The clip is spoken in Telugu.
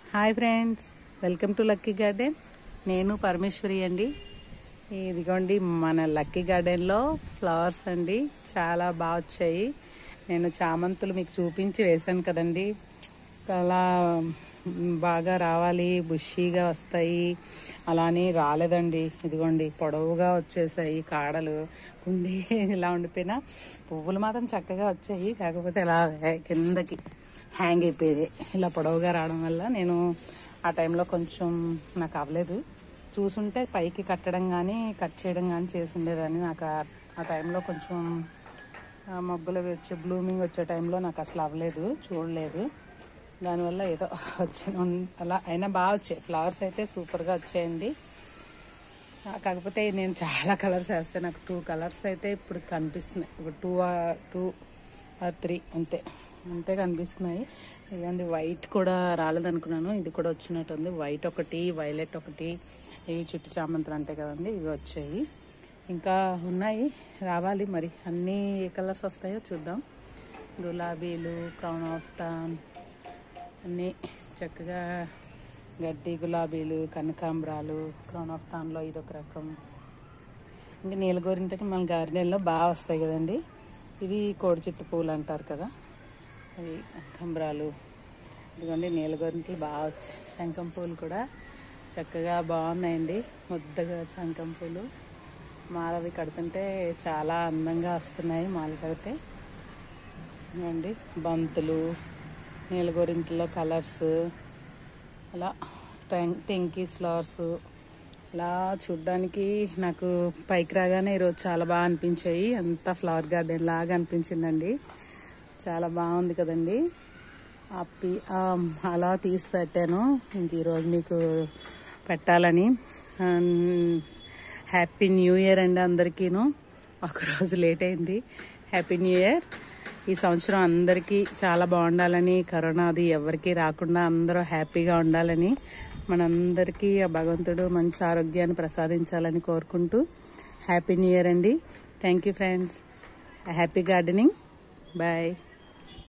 hi friends welcome to Lucky Garden నేను పరమేశ్వరి అండి ఇదిగోండి మన లక్కీ గార్డెన్లో ఫ్లవర్స్ అండి చాలా బాగా వచ్చాయి నేను చామంతులు మీకు చూపించి వేశాను కదండి అలా బాగా రావాలి బుషీగా వస్తాయి అలానే రాలేదండి ఇదిగోండి పొడవుగా వచ్చేసాయి కాడలు కుండి ఇలా ఉండిపోయినా పువ్వులు మాత్రం చక్కగా వచ్చాయి కాకపోతే ఇలా కిందకి హ్యాంగ్ అయిపోయేది ఇలా పొడవుగా రావడం వల్ల నేను ఆ టైంలో కొంచెం నాకు అవ్వలేదు చూసుంటే పైకి కట్టడం కానీ కట్ చేయడం కానీ చేసి ఉండేదాన్ని నాకు ఆ- ఆ టైంలో కొంచెం ఆ మొగ్గలు వచ్చే బ్లూమింగ్ వచ్చే టైంలో నాకు అసలు అవ్వలేదు చూడలేదు దానివల్ల ఏదో వచ్చిన అలా అయినా బాగా వచ్చాయి ఫ్లవర్స్ అయితే సూపర్గా వచ్చాయండి ఆ, కాకపోతే నేను చాలా కలర్స్ వేస్తాను నాకు టూ కలర్స్ అయితే ఇప్పుడు కనిపిస్తున్నాయి ఒక టూ టూ ఆర్ త్రీ అంతే అంతే కనిపిస్తున్నాయి ఇదిగోండి వైట్ కూడా రాలేదనుకున్నాను ఇది కూడా వచ్చినట్టుంది వైట్ ఒకటి వైలెట్ ఒకటి ఇవి చుట్టు చామంతులు అంటాయి కదండి ఇవి వచ్చాయి ఇంకా ఉన్నాయి రావాలి మరి అన్ని ఏ కలర్స్ వస్తాయో చూద్దాం గులాబీలు క్రౌన్ ఆఫ్ టాన్ అన్నీ చక్కగా గడ్డి గులాబీలు కనకాంబరాలు క్రౌన్ ఆఫ్ తాన్లో ఇదొక రకం ఇంకా నీలగోరింతకి మన గార్డెన్లో బాగా వస్తాయి కదండి ఇవి కోడి చిత్త పూలు అంటారు కదా అవి కనకాంబరాలు ఇదిగోండి నీలగోరింతలు బాగా వచ్చాయి శంఖం పూలు కూడా చక్కగా బాగున్నాయండి ముద్దగా శంఖం పూలు మాలవి కడుతుంటే చాలా అందంగా వస్తున్నాయి మాల కడితే ఇవ్వండి బంతులు నీలగోరింతలో కలర్స్ అలా టెం- టెంకీస్ ఫ్లవర్స్ ఇలా చూడ్డానికి నాకు పైకి రాగానే ఈరోజు చాలా బాగా అనిపించాయి అంతా ఫ్లవర్ గార్డెన్ లాగా అనిపించిందండి చాలా బాగుంది కదండి ఆ పి ఆ అలా తీసి పెట్టాను ఇంక ఈరోజు మీకు పెట్టాలని హ్యాపీ న్యూ ఇయర్ అండి అందరికీను ఒకరోజు లేట్ అయింది హ్యాపీ న్యూ ఇయర్ ఈ సంవత్సరం అందరికీ చాలా బాగుండాలని కరోనా అది ఎవరికీ రాకుండా అందరూ హ్యాపీగా ఉండాలని మనందరికీ ఆ భగవంతుడు మంచి ఆరోగ్యాన్ని ప్రసాదించాలని కోరుకుంటూ హ్యాపీ న్యూ ఇయర్ అండి thank you friends happy gardening bye